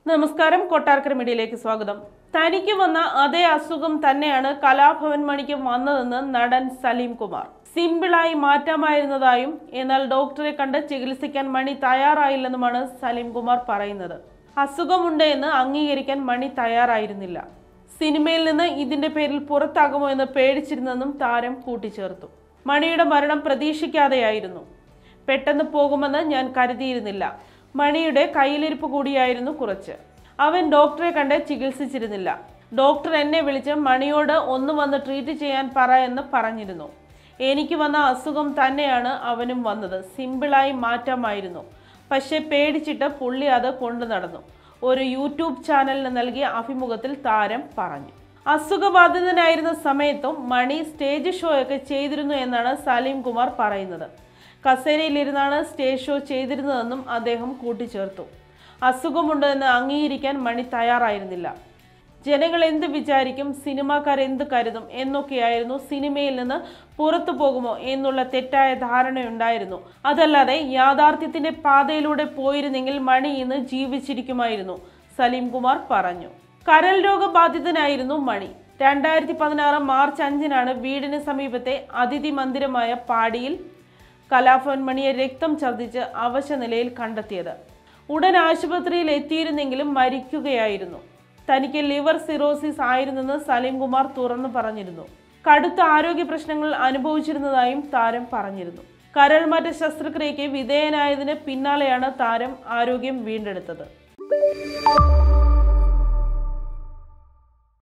നമസ്കാരം കൊട്ടാരക്കര മീഡിയയിലേക്ക് സ്വാഗതം തനിക്ക് വന്ന അതേ അസുഖം തന്നെയാണ് കലാഭവൻ മണിക്കും വന്നതെന്ന് നടൻ സലീം കുമാർ സിമ്പിളായി മാറ്റാമായിരുന്നതായും എന്നാൽ ഡോക്ടറെ കണ്ട് ചികിത്സിക്കാൻ മണി തയ്യാറായില്ലെന്നുമാണ് സലീം കുമാർ പറയുന്നത് അസുഖമുണ്ട് എന്ന് അംഗീകരിക്കാൻ മണി തയ്യാറായിരുന്നില്ല സിനിമയിൽ നിന്ന് ഇതിന്റെ പേരിൽ പുറത്താകുമോ എന്ന് പേടിച്ചിരുന്നെന്നും താരം കൂട്ടിച്ചേർത്തു മണിയുടെ മരണം പ്രതീക്ഷിക്കാതെയായിരുന്നു പെട്ടെന്ന് പോകുമെന്ന് ഞാൻ കരുതിയിരുന്നില്ല മണിയുടെ കയ്യിലിരിപ്പ് കൂടിയായിരുന്നു കുറച്ച് അവൻ ഡോക്ടറെ കണ്ട് ചികിത്സിച്ചിരുന്നില്ല ഡോക്ടർ എന്നെ വിളിച്ച് മണിയോട് ഒന്ന് വന്ന് ട്രീറ്റ് ചെയ്യാൻ പറ എന്ന് പറഞ്ഞിരുന്നു എനിക്ക് വന്ന അസുഖം തന്നെയാണ് അവനും വന്നത് സിമ്പിളായി മാറ്റാമായിരുന്നു പക്ഷേ പേടിച്ചിട്ട് പുള്ളി അത് കൊണ്ടു നടന്നു ഒരു യൂട്യൂബ് ചാനലിന് നൽകിയ അഭിമുഖത്തിൽ താരം പറഞ്ഞു അസുഖബാധിതനായിരുന്ന സമയത്തും മണി സ്റ്റേജ് ഷോ ഒക്കെ ചെയ്തിരുന്നു എന്നാണ് സലീം കുമാർ പറയുന്നത് കസേരയിലിരുന്നാണ് സ്റ്റേജ് ഷോ ചെയ്തിരുന്നതെന്നും അദ്ദേഹം കൂട്ടിച്ചേർത്തു അസുഖമുണ്ട് എന്ന് അംഗീകരിക്കാൻ മണി തയ്യാറായിരുന്നില്ല ജനങ്ങൾ എന്ത് വിചാരിക്കും സിനിമാക്കാർ എന്ത് കരുതും എന്നൊക്കെയായിരുന്നു സിനിമയിൽ നിന്ന് പുറത്തു പോകുമോ എന്നുള്ള തെറ്റായ ധാരണയുണ്ടായിരുന്നു അതല്ലാതെ യാഥാർത്ഥ്യത്തിന്റെ പാതയിലൂടെ പോയിരുന്നെങ്കിൽ മണി ഇന്ന് ജീവിച്ചിരിക്കുമായിരുന്നു സലീം കുമാർ പറഞ്ഞു കരൽ രോഗബാധിതനായിരുന്നു മണി രണ്ടായിരത്തി പതിനാറ് മാർച്ച് അഞ്ചിനാണ് വീടിന് സമീപത്തെ അതിഥി മന്ദിരമായ പാടിയിൽ കലാഭവൻ മണിയെ രക്തം ഛർദ്ദിച്ച് അവശ നിലയിൽ കണ്ടെത്തിയത് ഉടൻ ആശുപത്രിയിൽ എത്തിയിരുന്നെങ്കിലും മരിക്കുകയായിരുന്നു തനിക്ക് ലിവർ സിറോസിസ് ആയിരുന്നെന്ന് സലീം കുമാർ തുറന്നു പറഞ്ഞിരുന്നു കടുത്ത ആരോഗ്യ പ്രശ്നങ്ങൾ അനുഭവിച്ചിരുന്നതായും താരം പറഞ്ഞിരുന്നു കരൾമാറ്റ ശസ്ത്രക്രിയയ്ക്ക് വിധേയനായതിന് പിന്നാലെയാണ് താരം ആരോഗ്യം വീണ്ടെടുത്തത്